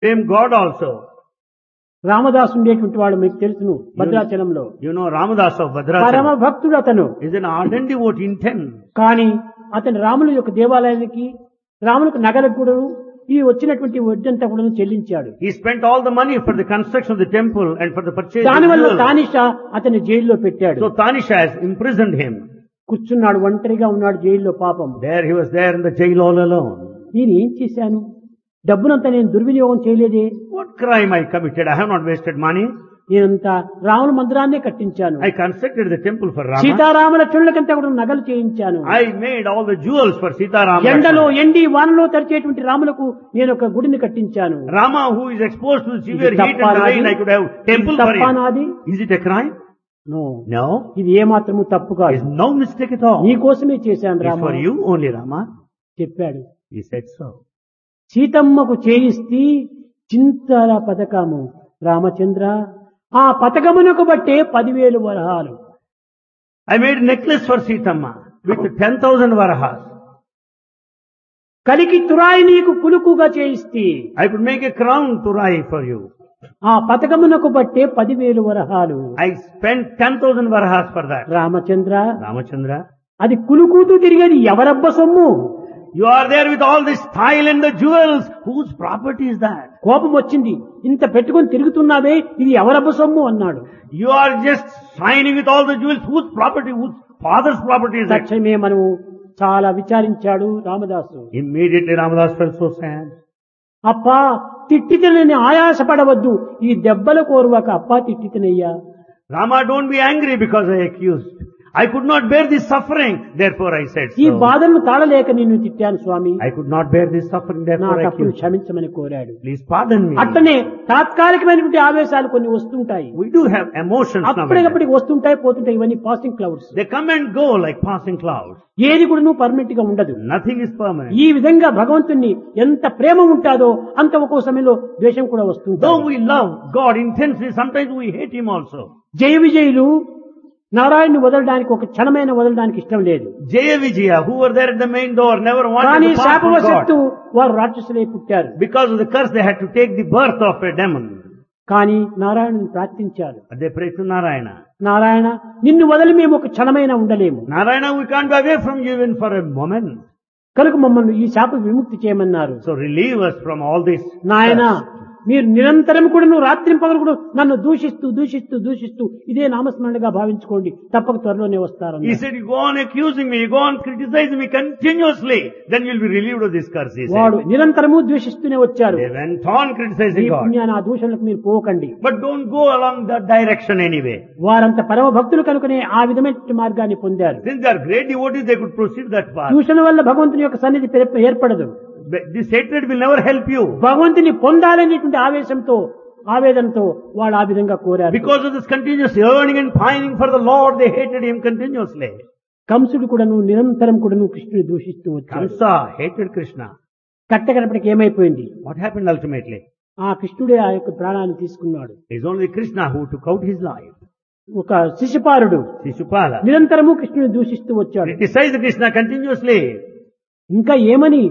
Same God also. Ramadasu ఉండేటువంటి వాడు మీకు తెలుసును భద్రాచలంలో You know Ramadas of పరమ Bhadrachalam భక్తుడు అతను is an ardent devotee in ten. కానీ అతని రాముల యొక్క దేవాలయానికి రాములకు నగలకు కూడా ఈ వచ్చినటువంటి వడ్డంతా కూడా చెల్లించాడు He spent all the money for the construction of the temple and for the purchase of దానివల్ల jewels. తానిషా అతని జైల్లో పెట్టాడు So Tanisha has imprisoned him. కూర్చున్నాడు ఒంటరిగా ఉన్నాడు జైల్లో పాపం There he was there in the jail all alone. నేను ఏం చేశాను డబ్బునంతా నేను దుర్వినియోగం చేయలేదే What crime I committed? I have not wasted money. నేనంతా రాముల మందిరాన్నే కట్టించాను I constructed the temple for Rama. Sitarama లక్ష్మణులకంతా కూడా నగలు చేయించాను I made all the jewels for Sita Rama. ఎండలో ఎండి వానలో తరిచేటువంటి రాములకు నేను ఒక గుడిని కట్టించాను Rama who is exposed to severe ఇది heat తప్పా and rain, నాది? I could have temple ఇది for తప్పా him. నాది Is it a crime? No No. ఇది ఏ మాత్రము తప్పు It's కాదు no mistake at all. నీ కోసమే చేశాను It's Rama for you only, Rama. చెప్పాడు He said so. సీతమ్మకు చేయిస్తే చింతల పథకము రామచంద్ర ఆ పథకమునకు బట్టే పదివేలు వరహాలు I made a necklace for Sitama with 10,000 varahas. కలికి తురాయి నీకు కులుకుగా చేయిస్తే I could make a crown to Rai for you. ఆ పథకమునకు బట్టే పదివేలు వరహాలు I spent 10,000 varahas for that. Ramachandra Ramachandra, అది కులుకుతూ తిరిగేది ఎవరబ్బ సొమ్ము you are there with all this style and the jewels. Whose property is that? కోపం వచ్చింది ఇంత పెట్టుకొని తిరుగుతున్నావే ఇది ఎవరబ్బ సొమ్ము అన్నాడు You are just shining with all the jewels. Whose property? Whose father's property is that? తక్షణమే మనము చాలా విచారించాడు Ramadasu Immediately Ramadas felt so sad. అప్పా తిట్టితనని ఆయాసపడవద్దు ఈ దెబ్బల కోరువాక అప్పా తిట్టితనయ్యా Rama, don't be angry because I accused. I could not bear this suffering, therefore I said ఈ so. బాధను తాళలేక నిన్ను తిట్టాను స్వామి I could not bear this suffering, నా therefore I తప్పును accused. క్షమించమని కోరాడు Please pardon me. అట్టనే తాత్కాలికమైనటువంటి ఆవేశాలు కొన్ని వస్తుంటాయి We do have emotions now. and then. అప్పటికప్పటికి వస్తుంటాయి పోతుంటాయి ఇవన్నీ passing clouds They come and go like passing clouds. ఏది కూడా నువ్వు పర్మనెంట్ గా ఉండదు Nothing is permanent. ఈ విధంగా భగవంతుణ్ణి ఎంత ప్రేమ ఉంటాదో అంత ఒక్కో సమయంలో ద్వేషం కూడా వస్తుంది Though we love God intensely, sometimes we hate Him also. జయ విజయులు నారాయణ్ని వదలడానికి ఒక క్షణమైన వదలడానికి ఇష్టం లేదు Jaya Vijaya, who were there at the main door, never కానీ wanted to pass from శాపవశత్తు God. వారు రాక్షసులై పుట్టారు Because of the curse, they had to take the birth of a demon. కానీ నారాయణుని ప్రార్థించారు But they prayed to Narayana. Narayana నిన్ను వదిలి మేము ఒక క్షణమైన ఉండలేము Narayana, we can't be away from you even for a moment. కనుక మమ్మల్ని ఈ శాప విముక్తి చేయమన్నారు So relieve us from all this. నాయన curse. మీరు నిరంతరం కూడా నువ్వు రాత్రి పగలు కూడా నన్ను దూషిస్తూ దూషిస్తూ దూషిస్తూ ఇదే నామస్మరణగా భావించుకోండి తప్పక త్వరలోనే వస్తారు He said, you go on accusing me, you go on criticizing me continuously, then you'll be relieved of this curse, he వాడు said. నిరంతరము ద్వేషిస్తూనే వచ్చారు They went on ఈ criticizing God. పుణ్యాన్ని ఆ దూషణలకు మీరు పోకండి But don't go along that direction anyway. వారంత పరమ భక్తులు కనుకనే ఆ విధమైన మార్గాన్ని పొందారు Since they are great devotees, they could proceed that path. దూషణ వల్ల భగవంతుని యొక్క సన్నిధి పెర- ఏర్పడదు But This hatred will never help you. భగవంతుని పొందాలనేటువంటి ఆవేశంతో ఆవేదనతో వాళ్ళు ఆ విధంగా కోరారు Because of this continuous yearning and pining for the Lord, they hated him continuously. కంసుడు కూడాను నిరంతరం కూడాను కృష్ణుని దూషిస్తూ వచ్చాడు Kamsa hated Krishna. కట్టకడపటికి ఏమైపోయింది What happened ultimately? ఆ కృష్ణుడే ఆ యొక్క ప్రాణాన్ని తీసుకున్నాడు It's only Krishna who took out his life. ఒక శిశుపాలుడు Sishupala నిరంతరము కృష్ణుని దూషిస్తూ వచ్చాడు criticized Krishna continuously. ఇంకా ఏమని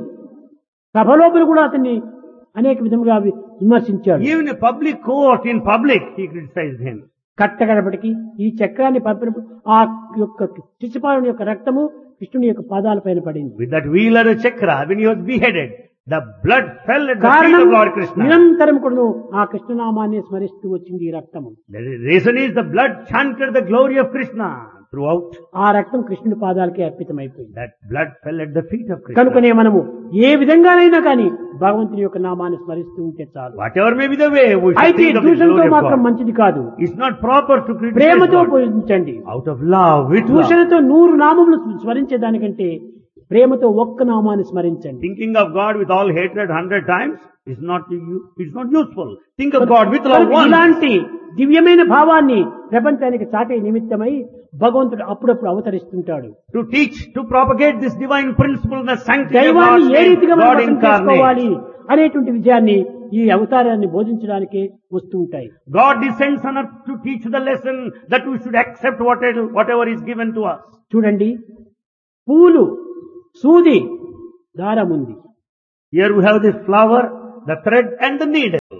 సభలోపల కూడా అతన్ని అనేక విధముగా వి- విమర్శించాడు Even in public court, in public, he criticized him. కట్టగడపటికి ఈ చక్రాన్ని పంపినప్పుడు ఆ యొక్క శిశుపాలుని యొక్క రక్తము కృష్ణుని యొక్క పాదాలపైన పడింది With that wheel or a chakra, when he was beheaded, the blood fell at the feet కారణం of Lord Krishna. నిరంతరం కూడాను ఆ కృష్ణనామాన్ని స్మరిస్తూ వచ్చింది ఈ రక్తము The reason is the blood chanted the glory of Krishna throughout. ఆ రక్తం కృష్ణుడి పాదాలకే అర్పితమైపోయింది That blood fell at the feet of Krishna. కనుకనే మనము ఏ విధంగానైనా కానీ భగవంతుని యొక్క నామాన్ని స్మరిస్తూ ఉంటే చాలు Whatever may be the way, we should అయితే think of the దూషణతో glory of మాత్రం God. మంచిది కాదు It's not proper to criticize ప్రేమతో God. పూజించండి Out of love, with love. దూషణతో నూరు నామములు స్మరించేదానికంటే ప్రేమతో ఒక్క నామాన్ని స్మరించండి Thinking of God with all hatred hundred times is not, u- it's not useful. Think of God with love కనుక once. ఇలాంటి దివ్యమైన భావాన్ని ప్రపంచానికి చాటే నిమిత్తమై భగవంతుడు అప్పుడప్పుడు అవతరిస్తుంటాడు To teach, to propagate this divine principle, the sanctity of దైవాన్ని God's ఏ name, రీతిగా మనం God అర్థం incarnate. చేసుకోవాలి అనేటువంటి విజయాన్ని ఈ అవతారాన్ని బోధించడానికే వస్తూ ఉంటాయి God descends on earth to teach the lesson that we should accept whatever, whatever is given to us. చూడండి పూలు సూది దారం ఉంది Here we have the flower, the thread and the needle.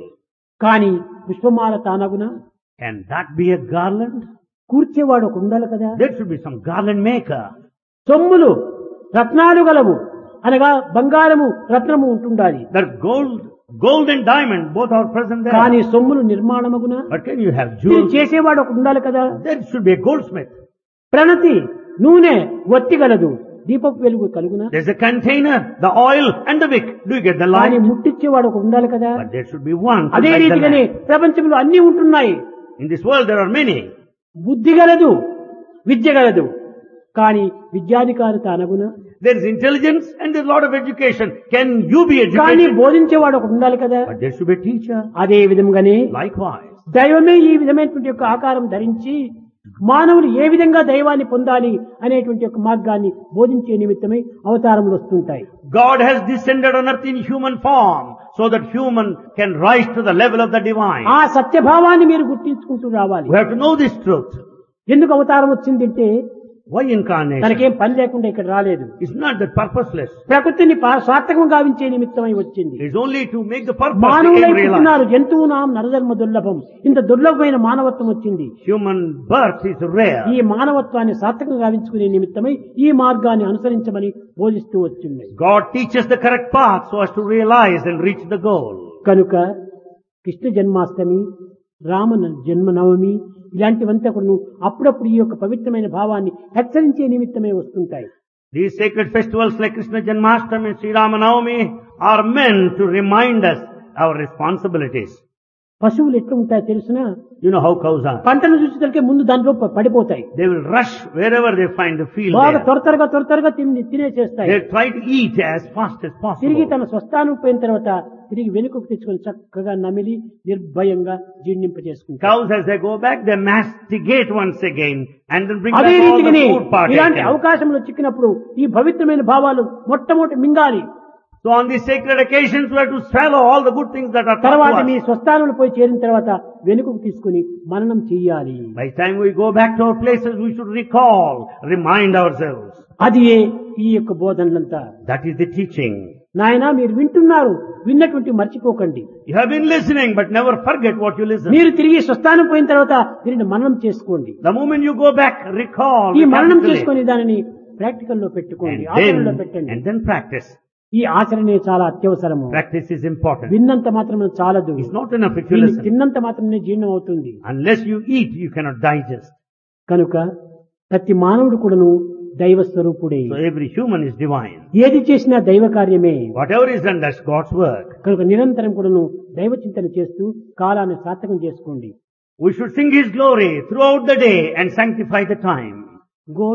కానీ పుష్పమాల తానగున Can that be a garland? కూర్చేవాడు ఒక ఉండాలి కదా There should be some garland maker. సొమ్ములు రత్నాలు గలవు అనగా బంగారము రత్నము ఉంటుండాలి That gold, gold and diamond both are present there. కానీ సొమ్ములు నిర్మాణమగున But can you have ఇది jewels? చేసేవాడు ఒక ఉండాలి కదా There should be a goldsmith. ప్రణతి నూనె ఒత్తి గలదు దీపపు వెలుగు కలుగున There's a container, the oil and the wick. Do you get the కానీ light? ముట్టించేవాడు ఒక ఉండాలి కదా But there should be one. to అదే light the రీతిగానే lamp. ప్రపంచంలో అన్ని ఉంటున్నాయి In this world there are many. బుద్ధి గలదు విద్య గలదు కానీ విద్యాధికారి తానగున There is intelligence and there's a lot of education. Can you be కానీ educated? బోధించేవాడు ఒక ఉండాలి కదా But there should be a teacher. అదే విధంగానే Likewise. దైవమే ఈ విధమైనటువంటి యొక్క ఆకారం ధరించి మానవులు ఏ విధంగా దైవాన్ని పొందాలి అనేటువంటి యొక్క మార్గాన్ని బోధించే నిమిత్తమై అవతారములు వస్తుంటాయి God has descended on earth in human form so that human can rise to the level of the divine. ఆ సత్యభావాన్ని మీరు గుర్తించుకుంటూ రావాలి We have to know this truth. ఎందుకు అవతారం వచ్చిందంటే Why incarnation? తనకేం పని లేకుండా ఇక్కడ రాలేదు It's not that purposeless. ప్రకృతిని పా- స్వార్థకం గావించే నిమిత్తమై వచ్చింది It's only to make the purpose మానవులై become realized. పుట్టినారు జంతువు నాం నరధర్మ దుర్లభం ఇంత దుర్లభమైన మానవత్వం వచ్చింది Human birth is rare. ఈ మానవత్వాన్ని సార్థకం గావించుకునే నిమిత్తమై ఈ మార్గాన్ని అనుసరించమని బోధిస్తూ వచ్చింది God teaches the correct path so as to realize and reach the goal. కనుక కృష్ణ జన్మాష్టమి రామ న- జన్మనవమి ఇలాంటివంతా కూడా అప్పుడప్పుడు ఈ యొక్క పవిత్రమైన భావాన్ని హెచ్చరించే నిమిత్తమే వస్తుంటాయి These sacred festivals like Krishna Janmashtami and Sri Ramanavami are meant to remind us our responsibilities. పశువులు ఎట్లా ఉంటాయో తెలిసిన You know how cows are. పంటను చూసేసరికి ముందు దాంట్లో ప- పడిపోతాయి They will rush wherever they find the field బాగా there. త్వర త్వరగా త్వర త్వరగా తిని తినేసేస్తాయి They try to eat as fast as తిరిగి possible. తన స్వస్థానం పోయిన తర్వాత తిరిగి వెనుకకు తెచ్చుకొని చక్కగా నమిలి నిర్భయంగా జీర్ణింప చేసుకుంటారు Cows as they go back, they masticate once again and then bring అదే back all the రీతిగానే food part. ఇలాంటి taken. అవకాశంలో చిక్కినప్పుడు ఈ పవిత్రమైన భావాలు మొట్టమొదటి మింగాలి So on these sacred occasions, we have to swallow all the good things that are తర్వాత taught me to us. స్వస్థానంలో పోయి చేరిన తర్వాత వెనుకకు తీసుకుని మననం చెయ్యాలి By the time we go back to our places, we should recall, remind ourselves. అది ఈ యొక్క బోధనలంతా That is the teaching. నాయన మీరు వింటున్నారు విన్నటువంటి మర్చిపోకండి You have been listening, but never forget what you listen. మీరు తిరిగి స్వస్థానం పోయిన తర్వాత దీనిని మననం చేసుకోండి The moment you go back, recall, ఈ మననం recapitulate, చేసుకుని దానిని ప్రాక్టికల్ లో పెట్టుకోండి and ఆచరణలో then, పెట్టండి and then practice. ఈ ఆచరణే చాలా అత్యవసరము Practice is important. విన్నంత మాత్రమే చాలదు It's not enough if you దీన్ని listen. తిన్నంత మాత్రమే జీర్ణం అవుతుంది Unless you eat, you cannot digest. కనుక ప్రతి మానవుడు కూడాను దైవ స్వరూపుడే So every human is divine. ఏది చేసినా దైవ కార్యమే Whatever is done, that's God's work. కనుక నిరంతరం కూడాను దైవ చింతన చేస్తూ కాలాన్ని సార్థకం చేసుకోండి We should sing His glory throughout the day and sanctify the time. Go